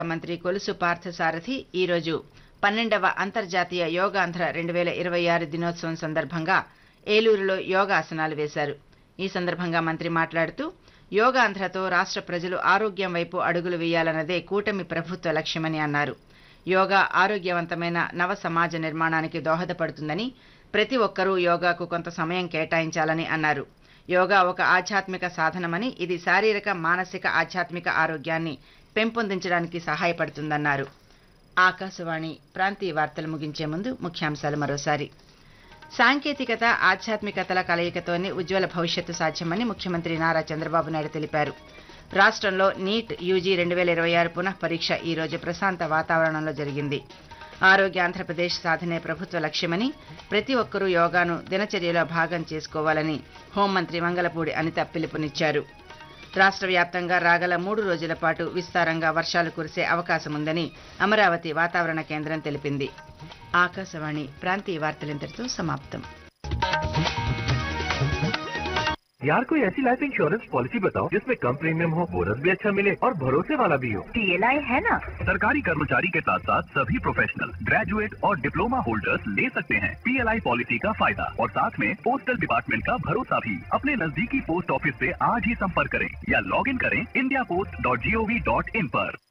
మంత్రి కొలుసు పార్థసారథి ఈరోజు పన్నెండవ అంతర్జాతీయ యోగాంధ్ర రెండు వేల ఇరవై ఆరు దినోత్సవం సందర్భంగా ఏలూరులో యోగాసనాలు వేశారు ఈ సందర్భంగా మంత్రి మాట్లాడుతూ యోగాంధ్రతో రాష్ట్ర ప్రజలు ఆరోగ్యం వైపు అడుగులు వేయాలన్నదే కూటమి ప్రభుత్వ లక్ష్యమని అన్నారు యోగా ఆరోగ్యవంతమైన నవ సమాజ నిర్మాణానికి దోహదపడుతుందని ప్రతి ఒక్కరూ యోగాకు కొంత సమయం కేటాయించాలని అన్నారు యోగా ఒక ఆధ్యాత్మిక సాధనమని ఇది శారీరక మానసిక ఆధ్యాత్మిక ఆరోగ్యాన్ని పెంపొందించడానికి సహాయపడుతుందన్నారు ఆకాశవాణి ప్రాంతీయ వార్తలు ముగించే ముందు ముఖ్యాంశాలు మరోసారి సాంకేతికత ఆధ్యాత్మికతల కలయికతోనే ఉజ్వల భవిష్యత్తు సాధ్యమని ముఖ్యమంత్రి నారా చంద్రబాబు నాయుడు తెలిపారు రాష్ట్రంలో నీట్ యూజీ రెండు వేల ఇరవై ఆరు పునః పరీక్ష ఈ రోజు ప్రశాంత వాతావరణంలో జరిగింది ఆరోగ్య ఆంధ్రప్రదేశ్ సాధనే ప్రభుత్వ లక్ష్యమని ప్రతి ఒక్కరూ యోగాను దినచర్యలో భాగం చేసుకోవాలని హోంమంత్రి మంగళపూడి అనిత పిలుపునిచ్చారు రాష్ట్ర వ్యాప్తంగా రాగల మూడు రోజుల పాటు విస్తారంగా వర్షాలు కురిసే అవకాశం ఉందని అమరావతి వాతావరణ కేంద్రం తెలిపింది ఆకాశవాణి ప్రాంతీయ వార్తలింతటితో సమాప్తం यार कोई ऐसी लाइफ इंश्योरेंस पॉलिसी बताओ जिसमें कम प्रीमियम हो बोनस भी अच्छा मिले और भरोसे वाला भी हो पीएलआई है ना सरकारी कर्मचारी के साथ साथ सभी प्रोफेशनल ग्रेजुएट और डिप्लोमा होल्डर्स ले सकते हैं पीएलआई पॉलिसी का फायदा और साथ में पोस्टल डिपार्टमेंट का भरोसा भी अपने नजदीकी पोस्ट ऑफिस से आज ही संपर्क करें या लॉग इन करें India post dot G O V dot in पर